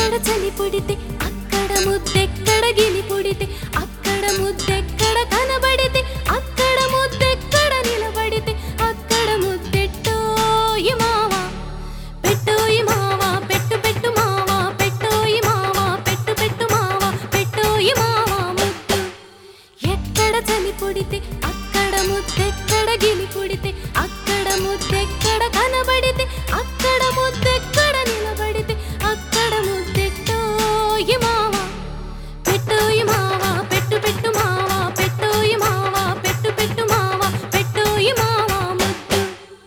ఎక్కడ చలి పుడితే అక్కడ ముద్దెక్కడ గిలి పుడితే అక్కడ ముద్దెక్కడ కనబడితే అక్కడ ముద్దెక్కడ నిలబడితే అక్కడ ముద్దెట్టోయి మావా పెట్టోయి మావా పెట్టు పెట్టు మావా పెట్టోయి మావా పెట్టు పెట్టు మావా పెట్టోయి మావా ముద్దు ఎక్కడ చలి పుడితే అక్కడ ముద్దెక్కడ గిలి పుడితే అక్కడ ముద్దెక్కడ కనబడితే అక్కడ ముద్దెక్కడ నిలబడితే అక్కడ ముద్దెట్టోయి మావా పెట్టోయి మావా పెట్టు పెట్టు మావా పెట్టోయి మావా పెట్టు పెట్టు మావా పెట్టోయి మావా ముద్దు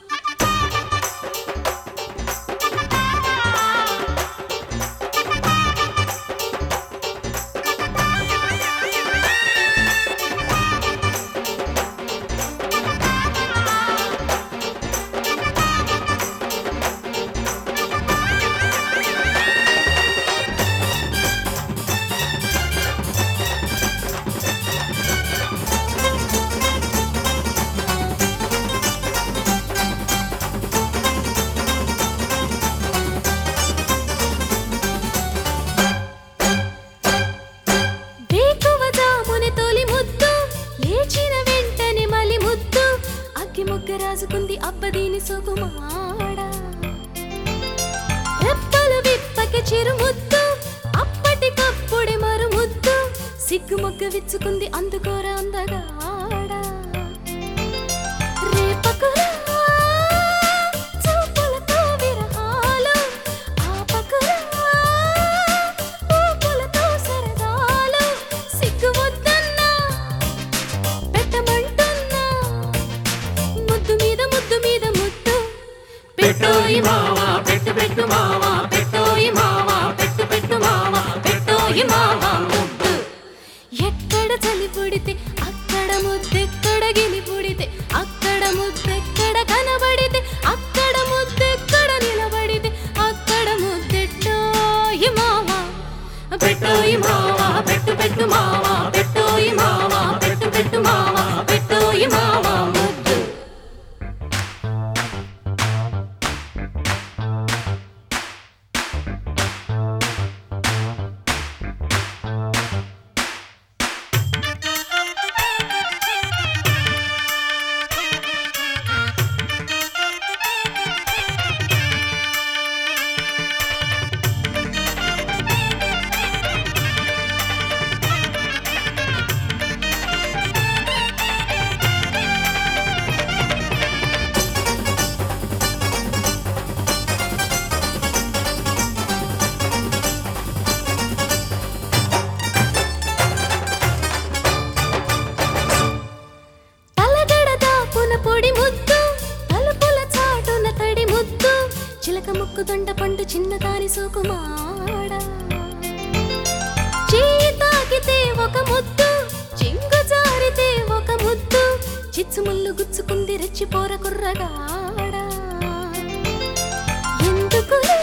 వేకువ జామున తొలి ముద్దు లేచిన వెంటనే మలి ముద్దు అగ్గి మొగ్గ రాజుకుంది అబ్బదీని సొగుమాడ రెప్పలు విప్పక చిరు ముద్దు అప్పటికప్పుడే మరు ముద్దు సిగ్గు మొగ్గ విచ్చుకుంది అందుకోరా అందగాడ రేపకురా చూపులతో విరహాలు ఆపకురా ఊపులతో సరదాలు సిగ్గు వద్దన్నా పెట్టమంటున్నా ముద్దు మీద ముద్దు మీద ముద్దు పెట్టోయి మావా పెట్టు పెట్టు మావా పెట్టోయి మావా పెట్టు పెట్టు మావా పెట్టోయి మావా ముద్దు ఎక్కడ చలి పుడితే అక్కడ ముద్దెక్కడ గిలి పుడితే అక్కడ ముద్దెక్కడ కనబడితే అక్కడ ముద్దెక్కడ నిలబడితే అక్కడ ముద్దెట్టోయి మావా పెట్టోయి మావా పెట్టు పెట్టు మావా పెట్టోయి మావా పెట్టు పెట్టు మావా పెట్టోయి మావా ముద్దు తలగడ దాపున పొడి ముద్దు తలుపుల చాటున తడి ముద్దు చిలక ముక్కు దొండ పండు చిన్నదాని సోకుమాడ చేయి తాకితే ఒక ముద్దు చింగు జారితే ఒక ముద్దు చిచ్చు ముళ్ళు గుచ్చుకుంది రెచ్చిపోర కుర్రగాడ ఎందుకులే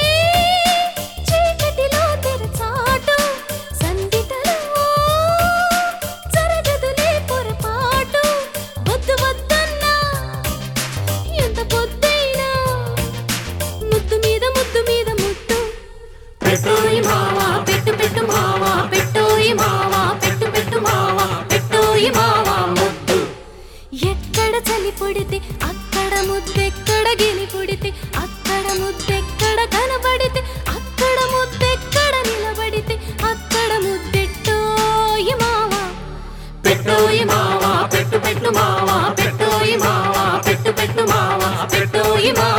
చీకటిలో తెరచాటు సందిటలో జరగదులే పొరపాటు వద్దు వద్దన్నా ఎంత పొద్దైనా ముద్దు మీద ముద్దు మీద ముద్దు పెట్టోయి మావా పెట్టు పెట్టు మావా పెట్టోయి మావా పెట్టు పెట్టు మావా పెట్టోయి మావా ముద్దు ఎక్కడ చలి పుడితే అక్కడ ముద్దెక్కడ గిలి పుడితే అక్కడ ముద్దెక్కడ కనబడితే అక్కడ ముద్దెక్కడ నిలబడితే అక్కడ ముద్దెట్టోయి మావా పెట్టోయి మావా పెట్టు పెట్టు మావా పెట్టోయి మావా పెట్టు పెట్టు మావా పెట్టోయి మావా